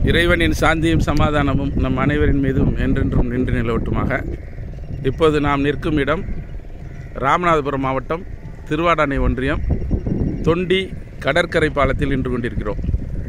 இறைவனின் சாந்தியும் சமாதானமும் நம் அனைவரின் மீதும் என்றென்றும் நின்று நிலவட்டுமாக இப்போது நாம் நிற்கும் இடம் ராமநாதபுரம் மாவட்டம் திருவாடானை ஒன்றியம் தொண்டி கடற்கரை பாலத்தில் நின்று கொண்டிருக்கிறோம்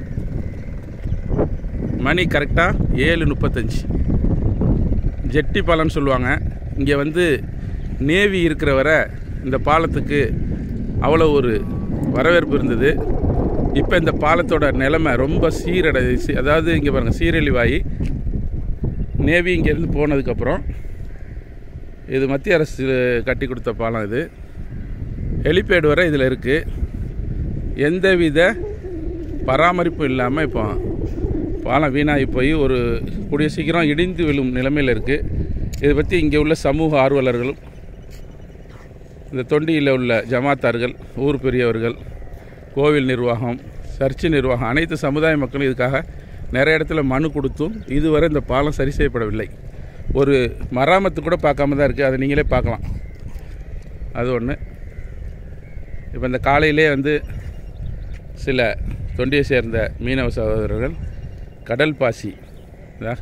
மணி கரெக்டாக ஏழு முப்பத்தஞ்சு ஜெட்டி பாலம்னு சொல்லுவாங்க இங்கே வந்து நேவி இருக்கிற வரை இந்த பாலத்துக்கு அவ்வளோ ஒரு வரவேற்பு இருந்தது இப்போ இந்த பாலத்தோட நிலைமை ரொம்ப சீரடை சி- அதாவது இங்கே பாருங்கள் சீரழிவாகி நேவி இங்கேருந்து போனதுக்கப்புறம் இது மத்திய அரசு கட்டி கொடுத்த பாலம் இது ஹெலிபேட் வரை இதில் இருக்குது எந்தவித பராமரிப்பும் இல்லாமல் இப்போ பாலம் வீணாகி போய் ஒரு கூடிய சீக்கிரம் இடிந்து விழும் நிலைமையில் இருக்குது இதை பற்றி இங்கே உள்ள சமூக ஆர்வலர்களும் இந்த தொண்டியில் உள்ள ஜமாத்தார்கள் ஊர் பெரியவர்கள் கோவில் நிர்வாகம் சர்ச்சு நிர்வாகம் அனைத்து சமுதாய மக்களும் இதுக்காக நிறைய இடத்துல மனு கொடுத்தும் இதுவரை இந்த பாலம் சரி செய்யப்படவில்லை ஒரு மராமத்து கூட பார்க்காம தான் இருக்குது அதை நீங்களே பார்க்கலாம் அது ஒன்று இப்போ இந்த காலையிலே வந்து சில தொண்டியை சேர்ந்த மீனவ சகோதரர்கள் கடல் பாசி இதா,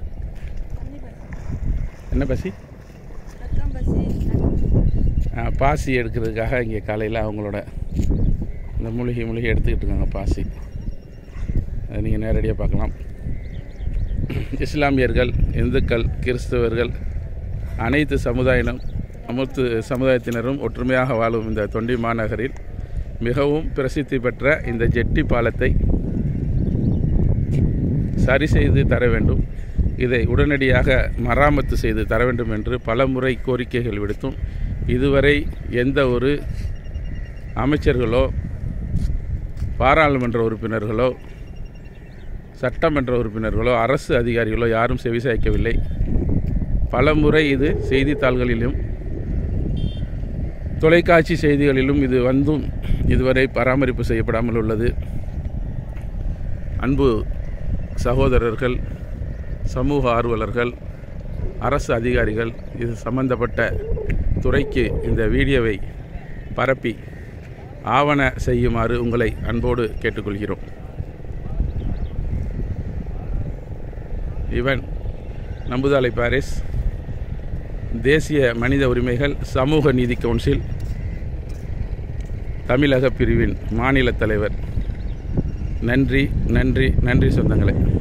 என்ன பாசி ஆ, பாசி எடுக்கிறதுக்காக இங்கே காலையில் அவங்களோட இந்த மூலிகை மூலிகை எடுத்துக்கிட்டு இருக்காங்க பாசி அதை நீங்கள் நேரடியாக பார்க்கலாம் இஸ்லாமியர்கள் இந்துக்கள் கிறிஸ்தவர்கள் அனைத்து சமுதாயினம் அனைத்து சமுதாயத்தினரும் ஒற்றுமையாக வாழும் இந்த தொண்டி மாநகரில் மிகவும் பிரசித்தி பெற்ற இந்த ஜெட்டி பாலத்தை சரி செய்து தர வேண்டும் இதை உடனடியாக மராமத்து செய்து தர வேண்டும் என்று பல முறை கோரிக்கைகள் விடுத்தும் இதுவரை எந்த ஒரு அமைச்சர்களோ பாராளுமன்ற உறுப்பினர்களோ சட்டமன்ற உறுப்பினர்களோ அரசு அதிகாரிகளோ யாரும் செவிசாய்க்கவில்லை பல முறை இது செய்தித்தாள்களிலும் தொலைக்காட்சி செய்திகளிலும் இது வந்தும் இதுவரை பராமரிப்பு செய்யப்படாமல் உள்ளது அன்பு சகோதரர்கள் சமூக ஆர்வலர்கள் அரசு அதிகாரிகள் இது சம்பந்தப்பட்ட துறைக்கு இந்த வீடியோவை பரப்பி ஆவண செய்யுமாறு உங்களை அன்போடு கேட்டுக்கொள்கிறோம் இவன் நம்புதாலை பாரிஸ் தேசிய மனித உரிமைகள் சமூக நீதி கவுன்சில் தமிழக பிரிவின் மாநில தலைவர் நன்றி நன்றி நன்றி சொந்தங்களே